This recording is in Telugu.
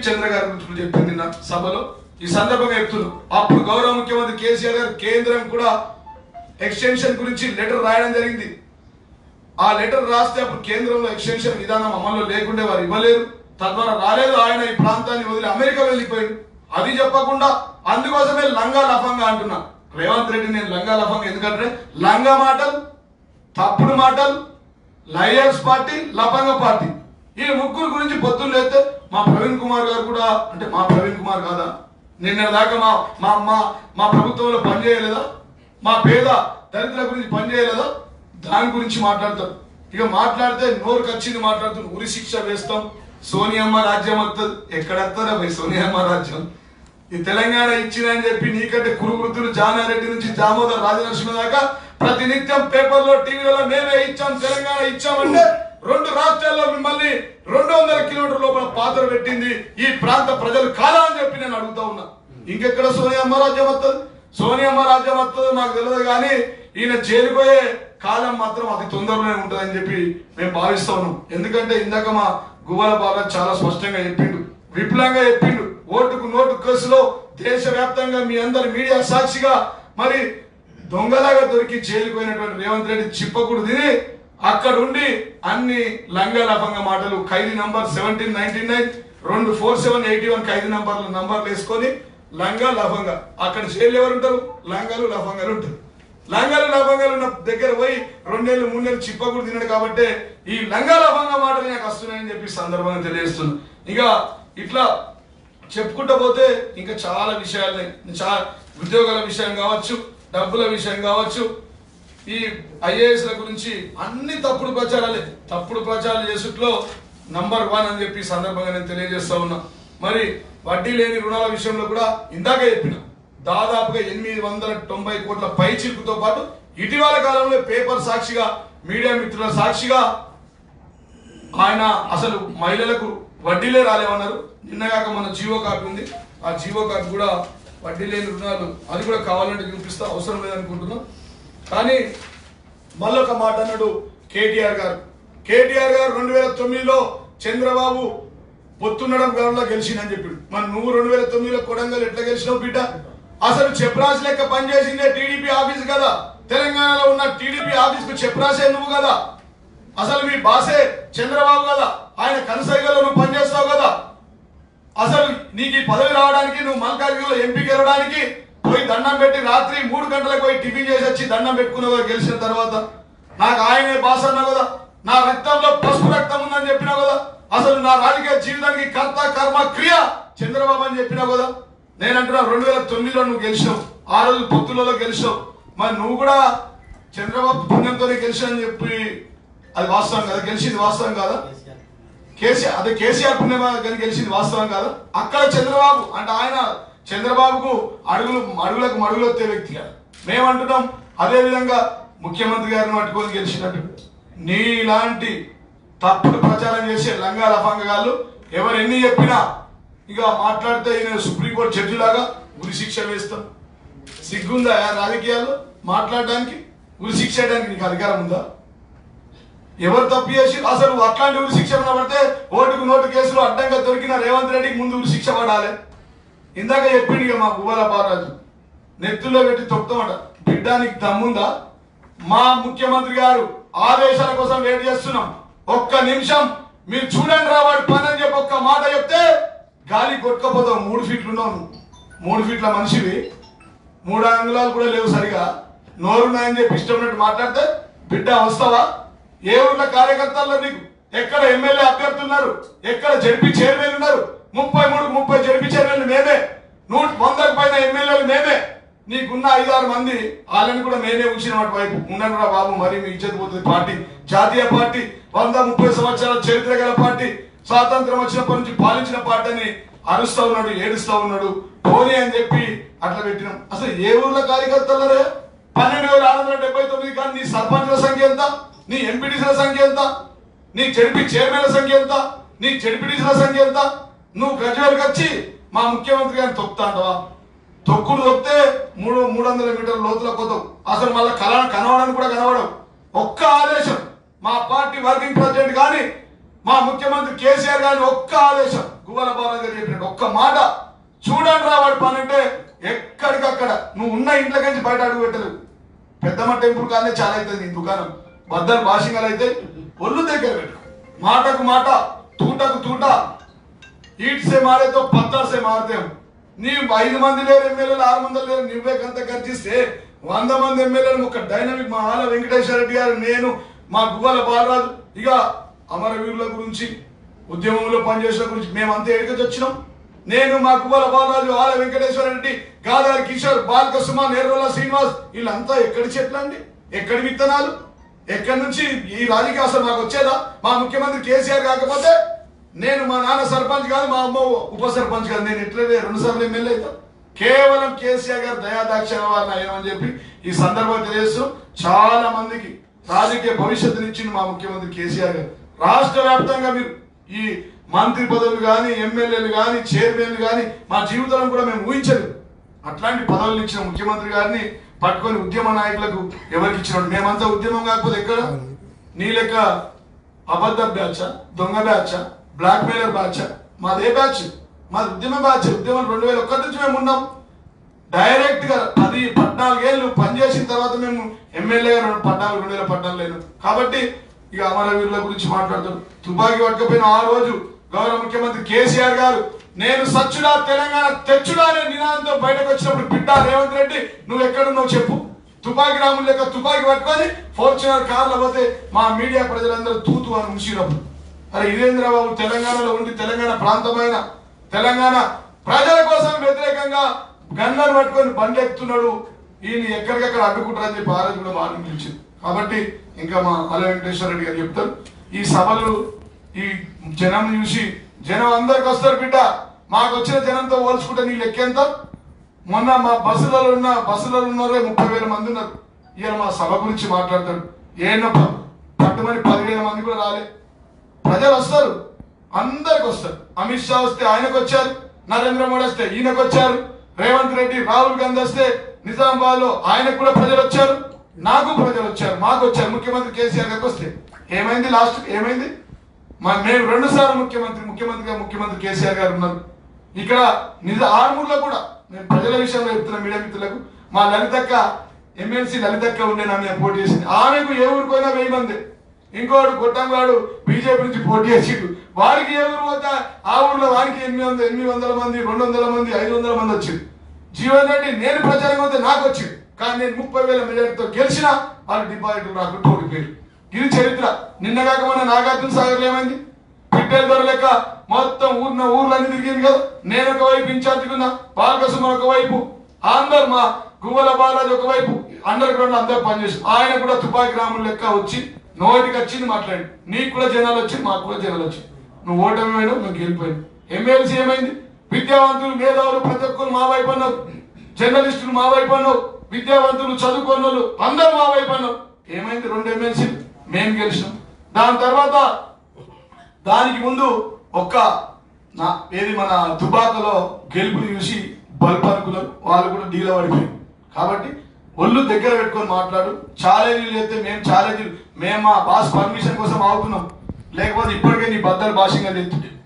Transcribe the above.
చంద్ర గారి గురించి కూడా చెప్పింది నిన్న సభలో ఈ సందర్భంగా చెప్తున్నాను అప్పుడు గౌరవ ముఖ్యమంత్రి కేసీఆర్ గారు కేంద్రం కూడా ఎక్స్టెన్షన్ గురించి లెటర్ రాయడం జరిగింది ఆ లెటర్ రాస్తే అప్పుడు కేంద్రంలో ఎక్స్టెన్షన్ విధానం అమల్లో లేకుండే వారు ఇవ్వలేరు తద్వారా రాలేదు ఆయన ఈ ప్రాంతాన్ని వదిలి అమెరికా వెళ్ళిపోయాడు అది చెప్పకుండా అందుకోసమే లంగా లఫంగా అంటున్నా రేవంత్ రెడ్డి నేను లంగా లఫంగా ఎందుకంటే లంగా మాటలు తప్పుడు మాటలు లయర్స్ పార్టీ లఫంగా పార్టీ ఈ ముగ్గురు గురించి పొద్దున్న లేస్తే మా ప్రవీణ్ కుమార్ గారు కూడా అంటే మా ప్రవీణ్ కుమార్ కాదా నిన్న దాకా మా మా మా మా ప్రభుత్వంలో పనిచేయలేదా మా పేద దళితుల గురించి పనిచేయలేదా దాని గురించి మాట్లాడతారు ఇక మాట్లాడితే నోరుకు వచ్చింది మాట్లాడుతూ ఉరి శిక్ష వేస్తాం సోనియమ్మ రాజ్యం వస్తుంది ఎక్కడ వస్తారా భయ్ సోనియమ్మ రాజ్యం ఈ తెలంగాణ ఇచ్చిందని చెప్పి నీకంటే కురువృత్తులు జానారెడ్డి నుంచి దామోదర్ రాజనరసింహ దాకా ప్రతి నిత్యం పేపర్లో టీవీలలో మేమే ఇచ్చాం తెలంగాణ ఇచ్చామంటే రెండు రాష్ట్రాల్లో మిమ్మల్ని రెండు వందల కిలోమీటర్ లోపల పాత్ర పెట్టింది ఈ ప్రాంత ప్రజలు కాదా అని చెప్పి నేను అడుగుతా ఉన్నా ఇంకెక్కడ సోనియమ్మ రాజ్యం వస్తుంది సోనియమ్మ రాజ్యం వస్తుంది మాకు తెలియదు కానీ ఈయన చేరిపోయే కాలం మాత్రం అతి తొందరలోనే ఉంటుందని చెప్పి మేము భావిస్తా ఉన్నాం ఎందుకంటే ఇందాక మా గువ్వల బాగా చాలా స్పష్టంగా చెప్పిండు విపులంగా చెప్పిండు ఓటుకు నోటు కేసులో దేశవ్యాప్తంగా మీ అందరి మీడియా సాక్షిగా మరి దొంగలాగా దొరికి జైలుపోయినటువంటి రేవంత్ రెడ్డి చిప్పకుడు తిని అక్కడ ఉండి అన్ని లంగలభంగా మాటలు ఖైదీ నంబర్ సెవెంటీన్ నైన్టీ నైన్ రెండు ఫోర్ సెవెన్ ఎయిటీ వన్ ఖైదీ నంబర్లు నంబర్లు వేసుకొని లంగా లఫంగా అక్కడ జైలు ఎవరు ఉంటారు లంగాలు లఫంగాలు ఉంటారు లంగాలు లఫంగాలు ఉన్న దగ్గర పోయి రెండేళ్ళు మూడేళ్ళు చిప్పకుడు తిన్నాడు కాబట్టి ఈ లంగా లఫంగా మాటలు నాకు వస్తున్నాయని చెప్పి సందర్భంగా తెలియజేస్తున్నాను ఇక ఇట్లా చెప్పుకుంటూ పోతే ఇంకా చాలా విషయాలు చాలా ఉద్యోగాల విషయం కావచ్చు డబ్బుల విషయం కావచ్చు ఈ ఐఏఎస్ల గురించి అన్ని తప్పుడు ప్రచారాలే తప్పుడు ప్రచారాలు చేసుట్లో నంబర్ వన్ అని చెప్పి ఈ సందర్భంగా నేను తెలియజేస్తా ఉన్నా మరి వడ్డీ లేని రుణాల విషయంలో కూడా ఇందాక చెప్పిన దాదాపుగా ఎనిమిది వందల తొంభై కోట్ల పై చిరుకుతో పాటు ఇటీవల కాలంలో పేపర్ సాక్షిగా మీడియా మిత్రుల సాక్షిగా ఆయన అసలు మహిళలకు వడ్డీలే రాలేమన్నారు నిన్నగాక మన జీవో కాపీ ఉంది ఆ జీవో కాపీ కూడా వడ్డీ లేని రుణాలు అది కూడా కావాలంటే చూపిస్తా అవసరం లేదనుకుంటున్నాం కానీ మళ్ళొక మాట అన్నాడు కేటీఆర్ గారు కేటీఆర్ గారు రెండు వేల తొమ్మిదిలో చంద్రబాబు పొత్తుండడం గతంలో గెలిచిందని చెప్పిండు మరి నువ్వు రెండు వేల తొమ్మిదిలో కొడంగల్ ఎట్లా గెలిచినావు బిడ్డ అసలు చెప్రాసి లెక్క పనిచేసిందే టీడీపీ ఆఫీస్ కదా తెలంగాణలో ఉన్న టీడీపీ ఆఫీస్ కు చెప్రాసే నువ్వు కదా అసలు మీ బాసే చంద్రబాబు కదా ఆయన కనసైగలో నువ్వు పనిచేస్తావు కదా అసలు నీకు ఈ పదవి రావడానికి నువ్వు మల్కాజ్గిరిలో ఎంపీ గెలవడానికి పోయి దండం పెట్టి రాత్రి మూడు గంటలకు పోయి టిఫిన్ చేసి వచ్చి దండం పెట్టుకున్నావు కదా గెలిచిన తర్వాత నాకు ఆయనే బాస్ అన్నావు కదా నా రక్తంలో పసుపు రక్తం ఉందని చెప్పినావు కదా అసలు నా రాజకీయ జీవితానికి కర్త కర్మ క్రియ చంద్రబాబు అని చెప్పినావు కదా నేను అంటున్నా రెండు వేల తొమ్మిదిలో నువ్వు గెలిచినావు ఆ రోజు పొత్తులలో గెలిచినావు మరి నువ్వు కూడా చంద్రబాబు పుణ్యంతోనే గెలిచానని చెప్పి అది వాస్తవం కదా గెలిచింది వాస్తవం కాదా కేసీఆర్ అదే కేసీఆర్ పుణ్యమా కానీ గెలిచింది వాస్తవం కాదు అక్కడ చంద్రబాబు అంటే ఆయన చంద్రబాబుకు అడుగులు అడుగులకు మడుగులు వచ్చే వ్యక్తి కాదు మేమంటున్నాం అదే విధంగా ముఖ్యమంత్రి గారిని పట్టుకొని గెలిచినట్టు నీలాంటి తప్పుడు ప్రచారం చేసే లంగా లఫంగాళ్ళు ఎవరు ఎన్ని చెప్పినా ఇక మాట్లాడితే ఈయన సుప్రీంకోర్టు జడ్జి లాగా ఉరి శిక్ష వేస్తాం సిగ్గుందా ఆ రాజకీయాల్లో మాట్లాడడానికి ఉరి శిక్ష వేయడానికి నీకు అధికారం ఉందా ఎవరు తప్పు చేసి అసలు అట్లాంటి ఉరి శిక్ష పడితే ఓటుకు నోటు కేసులో అడ్డంగా దొరికిన రేవంత్ రెడ్డికి ముందు ఉరి శిక్ష పడాలి ఇందాక చెప్పిండు ఇక మా గువ్వల బాలరాజు నెత్తుల్లో పెట్టి తొక్కుతామట బిడ్డానికి దమ్ముందా మా ముఖ్యమంత్రి గారు ఆదేశాల కోసం వెయిట్ చేస్తున్నాం ఒక్క నిమిషం మీరు చూడండి రా వాడి పని అని చెప్పి ఒక్క మాట చెప్తే గాలి కొట్టుకపోతావు మూడు ఫీట్లు ఉన్నావు నువ్వు. మూడు ఫీట్ల మనిషివి మూడు అంగుళాలు కూడా లేవు సరిగా నోరున్నాయని చెప్పి ఇష్టం ఉన్నట్టు మాట్లాడితే బిడ్డ వస్తావా ఏ ఊర్ల కార్యకర్తల్లో నీకు ఎక్కడ ఎమ్మెల్యే అభ్యర్థులు ఉన్నారు ఎక్కడ జడ్పీ చైర్మన్ ఉన్నారు ముప్పై మూడు ముప్పై జడ్పీ చైర్మన్లు మేమే నూట వందకు పైన ఎమ్మెల్యేలు మేమే నీకున్న ఐదారు మంది వాళ్ళని కూడా మేమే ఉంచిన వాటి వైపు ఉండండి రా బాబు మరి మీ ఇజ్జత్ పోతుంది పార్టీ జాతీయ పార్టీ వంద ముప్పై సంవత్సరాల చరిత్ర గల పార్టీ స్వాతంత్రం వచ్చినప్పటి నుంచి పాలించిన పార్టీ అని అరుస్తా ఉన్నాడు ఏడుస్తా ఉన్నాడు పోనీ అని చెప్పి అట్లా పెట్టినాం అసలు ఏ ఊర్ల కార్యకర్తలరే పన్నెండు వేల ఆరు వందల డెబ్బై తొమ్మిది కానీ నీ సర్పంచుల సంఖ్య ఎంత నీ ఎంపీటీసీల సంఖ్య ఎంత నీ జడ్పీ చైర్మన్ల సంఖ్య ఎంత నీ జడ్పీటీసీల సంఖ్య ఎంత నువ్వు గజ్వేల్కి వచ్చి మా ముఖ్యమంత్రి గారిని తొక్కుతా అంటవా తొక్కుడు తొక్కితే మూడు మూడు వందల మీటర్ల లోతుల పోతావు అసలు మళ్ళీ కళ కనవడానికి కూడా కనవడం ఒక్క ఆదేశం మా పార్టీ వర్కింగ్ ప్రెసిడెంట్ కానీ మా ముఖ్యమంత్రి కేసీఆర్ గారిని ఒక్క ఆదేశం గువ్వల బాలాజీ గారు చెప్పినట్టు ఒక్క మాట చూడండి రా వాడి పని అంటే ఎక్కడికక్కడ నువ్వు ఉన్న ఇంట్లో నుంచి బయట అడుగు పెట్టలేదు పెద్దమ్మ టెంపుల్ కానీ చాలా అవుతుంది నీ దుకాణం బద్దలు భాషింగలు అయితే ఒళ్ళు దగ్గర పెట్టు మాటకు మాట తూటకు తూట ఈట్సే మారేతో పత్తాసే మారుతాం నీ ఐదు మంది లేరు ఎమ్మెల్యేలు ఆరు మంది లేరు నువ్వే కంత ఖర్చిస్తే వంద మంది ఎమ్మెల్యేలు ఒక డైనమిక్ మా ఆల వెంకటేశ్వర రెడ్డి గారు నేను మా గువ్వల బాలరాజు ఇక అమరవీరుల గురించి ఉద్యమంలో పనిచేసిన గురించి మేమంతా ఎక్కడికి వచ్చినాం నేను మా గువ్వల బాలరాజు ఆల వెంకటేశ్వర రెడ్డి గాదారి కిషోర్ బాలక సుమ నేర్వల శ్రీనివాస్ వీళ్ళంతా ఎక్కడి చెట్లు అండి ఎక్కడి విత్తనాలు ఎక్కడి నుంచి ఈ రాజకీయ అసలు నాకు వచ్చేదా మా ముఖ్యమంత్రి కేసీఆర్ కాకపోతే నేను మా నాన్న సర్పంచ్ కాదు మా అమ్మ ఉప సర్పంచ్ కాదు నేను ఎట్లనే రెండు సార్లు ఎమ్మెల్యే అవుతా కేవలం కేసీఆర్ గారు దయాదాక్షిణ వారిని అయ్యామని చెప్పి ఈ సందర్భంగా తెలియజేస్తూ చాలా మందికి రాజకీయ భవిష్యత్తుని ఇచ్చింది మా ముఖ్యమంత్రి కేసీఆర్ గారు రాష్ట్ర వ్యాప్తంగా మీరు ఈ మంత్రి పదవులు కానీ ఎమ్మెల్యేలు కానీ చైర్మన్లు కానీ మా జీవితంలో కూడా మేము ఊహించలేదు అట్లాంటి పదవులు ఇచ్చిన ముఖ్యమంత్రి గారిని పట్టుకొని ఉద్యమ నాయకులకు ఎవరికి ఇచ్చినాడు మేమంతా ఉద్యమం కాకపోతే ఎక్కడ నీ లెక్క అబద్ధ బ్యాచ్ దొంగ బ్యాచ్ బ్లాక్ మెయిలర్ బ్యాచ్ మాది ఏ బ్యాచ్ మాది ఉద్యమ బ్యాచ్ ఉద్యమం రెండు వేల ఒకటి నుంచి మేము ఉన్నాం డైరెక్ట్ గా పది పద్నాలుగేళ్ళు పనిచేసిన తర్వాత మేము ఎమ్మెల్యే రెండు పద్నాలుగు రెండు వేల పద్నాలుగు లేను కాబట్టి ఇక అమరవీరుల గురించి మాట్లాడతాం తుపాకీ పట్టుకపోయిన ఆ రోజు గౌరవ ముఖ్యమంత్రి కేసీఆర్ గారు నేను సచ్చుడా తెలంగాణ తెచ్చుడా అనే నినాదంతో బయటకు వచ్చినప్పుడు బిడ్డ రేవంత్ రెడ్డి నువ్వు ఎక్కడున్నావు చెప్పు తుపాకీ రాములు లెక్క తుపాకీ పట్టుకొని ఫార్చునర్ కార్లో పోతే మా మీడియా ప్రజలందరూ తూతు అని ఉంచినప్పుడు అరే ఇదేంద్ర బాబు తెలంగాణలో ఉండి తెలంగాణ ప్రాంతమైన తెలంగాణ ప్రజల కోసం వ్యతిరేకంగా గన్నర్ పట్టుకొని బండి ఎక్కుతున్నాడు ఈయన ఎక్కడికక్కడ అడ్డుకుంటారని చెప్పి ఆ రోజు కూడా వార్నింగ్ ఇచ్చింది కాబట్టి ఇంకా మా అల వెంకటేశ్వర రెడ్డి గారు చెప్తారు ఈ సభలు ఈ జనం చూసి జనం అందరికి వస్తారు బిడ్డ మాకు వచ్చిన జనంతో పోల్చుకుంటే నీ లెక్కెంత మొన్న మా బస్సులలో ఉన్న బస్సులలో ఉన్నారే ముప్పై వేల మంది ఉన్నారు ఇవాళ మా సభ గురించి మాట్లాడతాడు ఏమో పట్టుమని పదివేల మంది కూడా రాలే ప్రజలు వస్తారు అందరికి వస్తారు అమిత్ షా వస్తే ఆయనకు వచ్చారు నరేంద్ర మోడీ వస్తే ఈయనకు వచ్చారు రేవంత్ రెడ్డి రాహుల్ గాంధీ వస్తే నిజామాబాద్ లో ఆయనకు కూడా ప్రజలు వచ్చారు నాకు ప్రజలు వచ్చారు మాకు వచ్చారు ముఖ్యమంత్రి కేసీఆర్ గారికి వస్తే ఏమైంది లాస్ట్ ఏమైంది మా మేము రెండు సార్లు ముఖ్యమంత్రి ముఖ్యమంత్రిగా ముఖ్యమంత్రి కేసీఆర్ గారు ఉన్నారు ఇక్కడ నిజ ఆర్మూర్లో కూడా నేను ప్రజల విషయంలో చెప్తున్నా మీడియా మిత్రులకు మా లలితక్క ఎమ్మెల్సీ లలితక్క ఉండే నా మీద పోటీ చేసింది ఆమెకు ఏ ఊరికి పోయినా వెయ్యి మంది ఇంకోడు గొట్టంగాడు బీజేపీ నుంచి పోటీ చేసిండు వారికి ఏ ఊరు పోతే ఆ ఊర్లో వారికి ఎనిమిది వందల ఎనిమిది వందల మంది రెండు వందల మంది ఐదు వందల మంది వచ్చింది జీవన్ రెడ్డి నేను ప్రచారం పోతే నాకు వచ్చింది కానీ నేను ముప్పై వేల మెజార్టీతో గెలిచిన వాళ్ళు డిపాజిట్ రాకుండా ఓడిపోయారు ఇది చరిత్ర నిన్న కాక మన నాగార్జున సాగర్ ఏమైంది పిట్టెల ధర లెక్క మొత్తం ఊరిన ఊర్లన్నీ తిరిగింది కదా నేను ఒకవైపు ఇన్ఛార్జిగా ఉన్నా బాలకృష్ణ ఒకవైపు అందరు మా గువ్వల బాలాజీ ఒకవైపు అండర్ గ్రౌండ్ అందరు పనిచేసి ఆయన కూడా తుపాకి రాములు లెక్క వచ్చి నోటికి వచ్చింది మాట్లాడి నీకు కూడా జనాలు వచ్చి మాకు కూడా జనాలు వచ్చి నువ్వు ఓటమి పోయినావు నువ్వు గెలిపోయావు ఎమ్మెల్సీ ఏమైంది విద్యావంతులు మేధావులు ప్రతి ఒక్కరు మా వైపు అన్నారు జర్నలిస్టులు మా వైపు అన్నారు విద్యావంతులు చదువుకున్న వాళ్ళు అందరూ మా వైపు అన్నారు ఏమైంది రెండు ఎమ్మెల్సీలు మేము గెలిచినాం దాని తర్వాత దానికి ముందు ఒక్క నా ఏది మన దుబాకలో గెలుపుని చూసి బల్పరుకులు వాళ్ళు కూడా డీలో పడిపోయింది కాబట్టి ఒళ్ళు దగ్గర పెట్టుకొని మాట్లాడు ఛాలెంజ్లు చేస్తే మేము ఛాలెంజ్ మేము మా బాస్ పర్మిషన్ కోసం ఆగుతున్నాం లేకపోతే ఇప్పటికే నీ బద్దలు భాషంగా తెచ్చుంటే